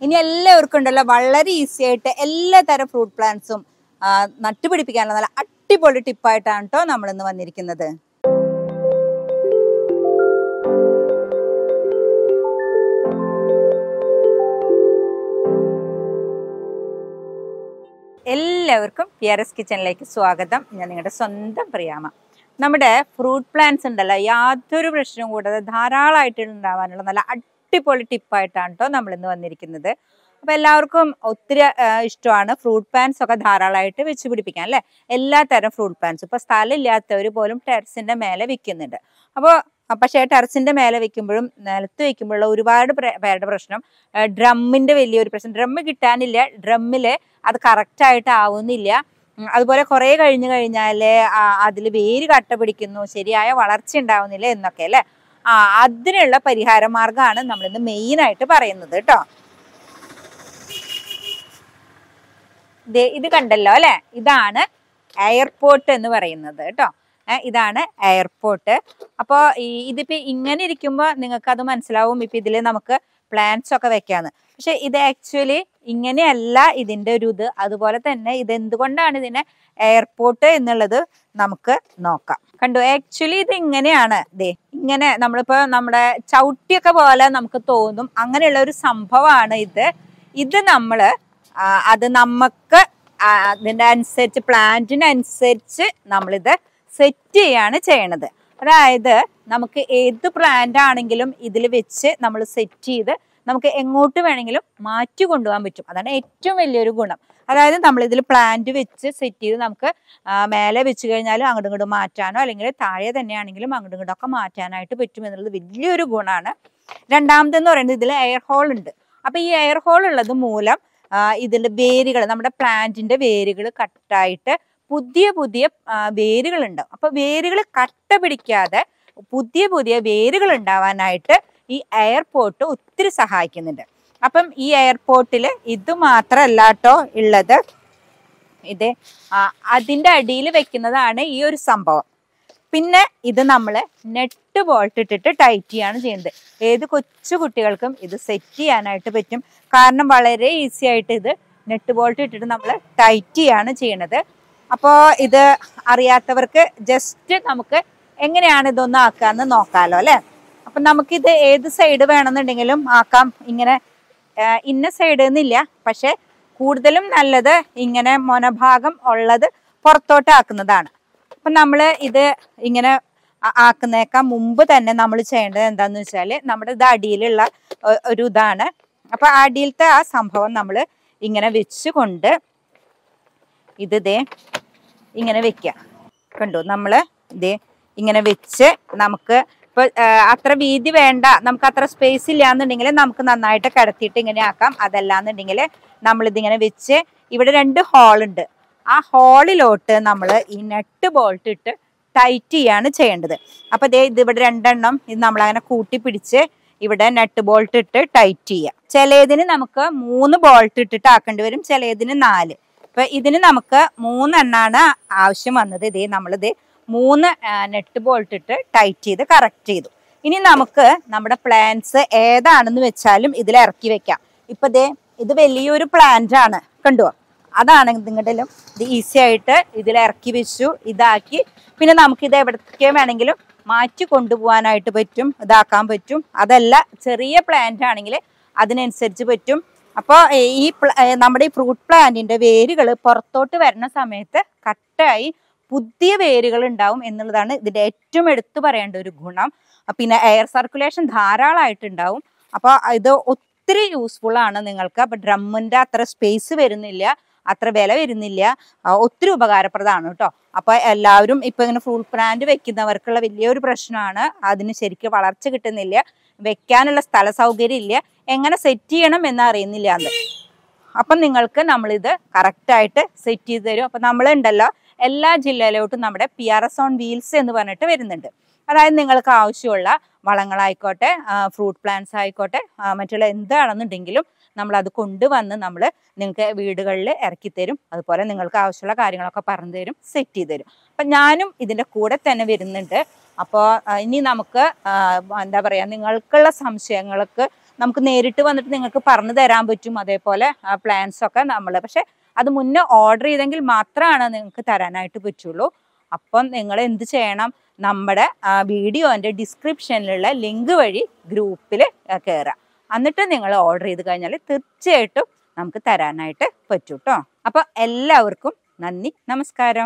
ഇനി എല്ലാവർക്കും ഉണ്ടല്ലോ വളരെ ഈസി ആയിട്ട് എല്ലാ തരം ഫ്രൂട്ട് പ്ലാന്റ്സും നട്ടുപിടിപ്പിക്കാനുള്ള നല്ല അടിപൊളി ടിപ്പായിട്ടാണ് കേട്ടോ നമ്മൾ ഇന്ന് വന്നിരിക്കുന്നത് എല്ലാവർക്കും പി ആർ എസ് കിച്ചണിലേക്ക് സ്വാഗതം ഞാൻ നിങ്ങളുടെ സ്വന്തം പ്രിയാമ നമ്മുടെ ഫ്രൂട്ട് പ്ലാന്റ്സ് ഉണ്ടല്ലോ യാതൊരു പ്രശ്നവും കൂടാതെ ധാരാളമായിട്ട് ഉണ്ടാവാനുള്ള നല്ല അടിപൊളി ടിപ്പായിട്ടാണ് കേട്ടോ നമ്മൾ ഇന്ന് വന്നിരിക്കുന്നത് അപ്പോൾ എല്ലാവർക്കും ഒത്തിരി ആ, ഇഷ്ടമാണ് ഫ്രൂട്ട് പ്ലാന്റ്സ് ഒക്കെ ധാരാളമായിട്ട് വെച്ച് പിടിപ്പിക്കാൻ അല്ലേ എല്ലാ തരം ഫ്രൂട്ട് പ്ലാന്റ്സ് ഇപ്പോൾ സ്ഥലം ഇല്ലാത്തവർ പോലും ടെറസിൻ്റെ മേലെ വിൽക്കുന്നുണ്ട് അപ്പോൾ പക്ഷേ ടെറസിൻ്റെ മേലെ വെക്കുമ്പോഴും നിലത്ത് വെക്കുമ്പോഴുള്ള ഒരുപാട് പ്ര- പേരുടെ പ്രശ്നം ഡ്രമ്മിൻ്റെ വലിയൊരു പ്രശ്നം ഡ്രമ്മ് കിട്ടാനില്ല ഡ്രമ്മിൽ അത് കറക്റ്റായിട്ട് ആവുന്നില്ല ഉം, അതുപോലെ കുറേ കഴിഞ്ഞ് കഴിഞ്ഞാൽ അതിൽ വേര് കട്ട പിടിക്കുന്നു ശരിയായ വളർച്ച ഉണ്ടാവുന്നില്ല എന്നൊക്കെ അല്ലേ ആ അതിനുള്ള പരിഹാര മാർഗ്ഗമാണ് നമ്മളിന്ന് മെയിനായിട്ട് പറയുന്നത് കേട്ടോ ദേ ഇത് കണ്ടല്ലോ അല്ലെ ഇതാണ് എയർപോർട്ട് എന്ന് പറയുന്നത് കേട്ടോ ഏ, ഇതാണ് എയർപോർട്ട് അപ്പോൾ ഈ ഇതിപ്പോ ഇങ്ങനെ ഇരിക്കുമ്പോൾ നിങ്ങൾക്ക് അത് മനസ്സിലാവും ഇപ്പൊ ഇതിൽ നമുക്ക് പ്ലാന്റ്സ് ഒക്കെ വെക്കാന്ന് പക്ഷെ ഇത് ആക്ച്വലി ഇങ്ങനെയല്ല ഇതിന്റെ ഒരു ഇത് അതുപോലെ തന്നെ ഇത് എന്തുകൊണ്ടാണ് ഇതിനെ എയർപോർട്ട് എന്നുള്ളത് നമുക്ക് നോക്കാം കണ്ടു ആക്ച്വലി ഇത് ഇങ്ങനെയാണ് ദേ ഇങ്ങനെ നമ്മളിപ്പോ നമ്മുടെ ചവിട്ടിയൊക്കെ പോലെ നമുക്ക് തോന്നും അങ്ങനെയുള്ള ഒരു സംഭവമാണ് ഇത് ഇത് നമ്മള് ആ, അത് നമുക്ക് ആ, അതിന്റെ അനുസരിച്ച് പ്ലാന്റിനനുസരിച്ച് നമ്മളിത് സെറ്റ് ചെയ്യാണ് ചെയ്യണത് അതായത് നമുക്ക് ഏത് പ്ലാന്റ് ആണെങ്കിലും ഇതിൽ വെച്ച് നമ്മൾ സെറ്റ് ചെയ്ത് നമുക്ക് എങ്ങോട്ട് വേണമെങ്കിലും മാറ്റി കൊണ്ടുപോകാൻ പറ്റും അതാണ് ഏറ്റവും വലിയൊരു ഗുണം അതായത് നമ്മൾ ഇതിൽ പ്ലാന്റ് വെച്ച് സെറ്റ് ചെയ്ത് നമുക്ക് ആ, മേലെ വെച്ച് കഴിഞ്ഞാലും അങ്ങോട്ടും ഇങ്ങോട്ടും മാറ്റാനോ അല്ലെങ്കിൽ താഴെ തന്നെയാണെങ്കിലും അങ്ങോട്ടും ഇങ്ങോട്ടും ഒക്കെ മാറ്റാനായിട്ട് പറ്റും എന്നുള്ളത് വലിയൊരു ഗുണമാണ് രണ്ടാമതെന്ന് പറയുന്നത് ഇതിൽ എയർ ഹോൾ ഉണ്ട് അപ്പൊ ഈ എയർ ഹോൾ ഉള്ളത് മൂലം ആ, ഇതിന്റെ വേരുകൾ നമ്മുടെ പ്ലാന്റിന്റെ വേരുകൾ കട്ടായിട്ട് പുതിയ പുതിയ വേരുകൾ ഉണ്ടാവും അപ്പൊ വേരുകൾ കട്ട പിടിക്കാതെ പുതിയ പുതിയ വേരുകൾ ഉണ്ടാവാനായിട്ട് ഈ എയർപോർട്ട് ഒത്തിരി സഹായിക്കുന്നുണ്ട് അപ്പം ഈ എയർപോർട്ടിൽ ഇത് മാത്രമല്ല കേട്ടോ ഉള്ളത് ഇത് ആ, അതിന്റെ അടിയിൽ വെക്കുന്നതാണ് ഈ ഒരു സംഭവം പിന്നെ ഇത് നമ്മൾ നെറ്റ് ബോൾട്ട് ഇട്ടിട്ട് ടൈറ്റ് ചെയ്യാണ് ചെയ്യുന്നത് ഏത് കൊച്ചു കുട്ടികൾക്കും ഇത് സെറ്റ് ചെയ്യാനായിട്ട് പറ്റും കാരണം വളരെ ഈസി ആയിട്ട് ഇത് നെറ്റ് ബോൾട്ട് ഇട്ടിട്ട് നമ്മൾ ടൈറ്റ് ചെയ്യാണ് ചെയ്യണത് അപ്പോൾ ഇത് അറിയാത്തവർക്ക് ജസ്റ്റ് നമുക്ക് എങ്ങനെയാണ് ഇതൊന്ന് ആക്കാന്ന് നോക്കാമല്ലോ അല്ലേ അപ്പം നമുക്കിത് ഏത് സൈഡ് വേണമെന്നുണ്ടെങ്കിലും ആക്കാം ഇങ്ങനെ ആ, ഇന്ന സൈഡ് എന്നില്ല പക്ഷെ കൂടുതലും നല്ലത് ഇങ്ങനെ മൊനഭാഗം ഉള്ളത് പുറത്തോട്ട് ആക്കുന്നതാണ് അപ്പം നമ്മൾ ഇത് ഇങ്ങനെ ആ- ആക്കുന്നേക്കാൾ മുമ്പ് തന്നെ നമ്മൾ ചെയ്യേണ്ടത് എന്താന്ന് വെച്ചാൽ നമ്മുടെ ഇത് അടിയിലുള്ള ഒ- ഒരു ഇതാണ് അപ്പൊ അടിയിലത്തെ ആ സംഭവം നമ്മൾ ഇങ്ങനെ വെച്ചുകൊണ്ട് ഇത് ദേ ഇങ്ങനെ വെക്കുക കണ്ടു നമ്മൾ ദേ ഇങ്ങനെ വെച്ച് നമുക്ക് ഇപ്പൊ ആ, അത്ര വീതി വേണ്ട നമുക്ക് അത്ര സ്പേസ് ഇല്ലാന്നുണ്ടെങ്കിൽ നമുക്ക് നന്നായിട്ട് കിടത്തിയിട്ട് ഇങ്ങനെ ആക്കാം അതല്ലാന്നുണ്ടെങ്കിൽ നമ്മളിതിങ്ങനെ വെച്ച് ഇവിടെ രണ്ട് ഹോൾ ഉണ്ട് ആ ഹോളിലോട്ട് നമ്മൾ ഈ നെറ്റ് ബോൾട്ട് ഇട്ട് ടൈറ്റ് ചെയ്യാണ് ചെയ്യേണ്ടത് അപ്പൊ ദേ ഇത് ഇവിടെ രണ്ടെണ്ണം ഇത് നമ്മൾ അങ്ങനെ കൂട്ടി പിടിച്ച് ഇവിടെ നെറ്റ് ബോൾട്ട് ഇട്ട് ടൈറ്റ് ചെയ്യുക ചിലതിന് നമുക്ക് മൂന്ന് ബോൾട്ട് ഇട്ടിട്ട് ആക്കേണ്ടി വരും ചിലതിന് നാല് ഇപ്പൊ ഇതിന് നമുക്ക് മൂന്നെണ്ണാണ് ആവശ്യം വന്നത് ഇതേ നമ്മളിത് മൂന്ന് നെറ്റ് ബോൾട്ട് ഇട്ട് ടൈറ്റ് ചെയ്ത് കറക്റ്റ് ചെയ്തു ഇനി നമുക്ക് നമ്മുടെ പ്ലാന്റ്സ് ഏതാണെന്ന് വെച്ചാലും ഇതിൽ ഇറക്കി വെക്കാം ഇപ്പൊ ദേ ഇത് വലിയൊരു പ്ലാന്റ് ആണ് കണ്ടുവോ അതാണ് നിങ്ങളുടെയും ഇത് ഈസി ആയിട്ട് ഇതിൽ ഇറക്കി വെച്ചു ഇതാക്കി പിന്നെ നമുക്ക് ഇത് എവിടേക്ക് വേണമെങ്കിലും മാറ്റി കൊണ്ടുപോകാനായിട്ട് പറ്റും ഇതാക്കാൻ പറ്റും അതല്ല ചെറിയ പ്ലാന്റ് ആണെങ്കിൽ അതിനനുസരിച്ച് പറ്റും അപ്പോൾ ഈ പ്ല- ഏ, നമ്മുടെ ഈ ഫ്രൂട്ട് പ്ലാന്റിന്റെ വേരുകൾ പുറത്തോട്ട് വരുന്ന സമയത്ത് കട്ടായി പുതിയ വേരുകൾ ഉണ്ടാവും എന്നുള്ളതാണ് ഇതിന്റെ ഏറ്റവും എടുത്തു പറയേണ്ട ഒരു ഗുണം അഹ് പിന്നെ എയർ സർക്കുലേഷൻ ധാരാളമായിട്ട് ഉണ്ടാവും അപ്പോൾ ഇത് ഒത്തിരി യൂസ്ഫുൾ ആണ് നിങ്ങൾക്ക് അപ്പൊ ഡ്രമ്മിന്റെ അത്ര സ്പേസ് വരുന്നില്ല അത്ര വില വരുന്നില്ല ആ, ഒത്തിരി ഉപകാരപ്രദമാണ് കേട്ടോ അപ്പൊ എല്ലാവരും ഇപ്പൊ ഇങ്ങനെ ഫ്രൂട്ട് പ്ലാന്റ് വെക്കുന്നവർക്കുള്ള വലിയൊരു പ്രശ്നമാണ് അതിന് ശരിക്കും വളർച്ച കിട്ടുന്നില്ല വെക്കാനുള്ള സ്ഥല സൗകര്യം ഇല്ല എങ്ങനെ സെറ്റ് ചെയ്യണം എന്ന് അറിയുന്നില്ല എന്ന് അപ്പം നിങ്ങൾക്ക് നമ്മളിത് കറക്റ്റായിട്ട് സെറ്റ് ചെയ്ത് തരും അപ്പം നമ്മളുണ്ടല്ലോ എല്ലാ ജില്ലയിലോട്ടും നമ്മുടെ P R S on wheels എന്ന് പറഞ്ഞിട്ട് വരുന്നുണ്ട് അതായത് നിങ്ങൾക്ക് ആവശ്യമുള്ള വളങ്ങളായിക്കോട്ടെ ഫ്രൂട്ട് പ്ലാന്റ്സ് ആയിക്കോട്ടെ ആ, മറ്റുള്ള എന്താണെന്നുണ്ടെങ്കിലും നമ്മൾ അത് കൊണ്ടുവന്ന് നമ്മൾ നിങ്ങൾക്ക് വീടുകളിൽ ഇറക്കി തരും അതുപോലെ നിങ്ങൾക്ക് ആവശ്യമുള്ള കാര്യങ്ങളൊക്കെ പറഞ്ഞു തരും സെറ്റ് ചെയ്ത് തരും അപ്പം ഞാനും ഇതിൻ്റെ കൂടെ തന്നെ വരുന്നുണ്ട് അപ്പോൾ ഇനി നമുക്ക് ആ, എന്താ പറയുക നിങ്ങൾക്കുള്ള സംശയങ്ങൾക്ക് നമുക്ക് നേരിട്ട് വന്നിട്ട് നിങ്ങൾക്ക് പറഞ്ഞു തരാൻ പറ്റും അതേപോലെ പ്ലാൻസ് ഒക്കെ നമ്മൾ പക്ഷെ അത് മുന്നേ ഓർഡർ ചെയ്തെങ്കിൽ മാത്രമാണ് നിങ്ങൾക്ക് തരാനായിട്ട് പറ്റുള്ളൂ അപ്പം നിങ്ങൾ എന്ത് ചെയ്യണം നമ്മുടെ വീഡിയോൻ്റെ ഡിസ്ക്രിപ്ഷനിലുള്ള ലിങ്ക് വഴി ഗ്രൂപ്പിൽ കയറുക എന്നിട്ട് നിങ്ങൾ ഓർഡർ ചെയ്ത് കഴിഞ്ഞാൽ തീർച്ചയായിട്ടും നമുക്ക് തരാനായിട്ട് പറ്റും കേട്ടോ അപ്പോൾ എല്ലാവർക്കും നന്ദി നമസ്കാരം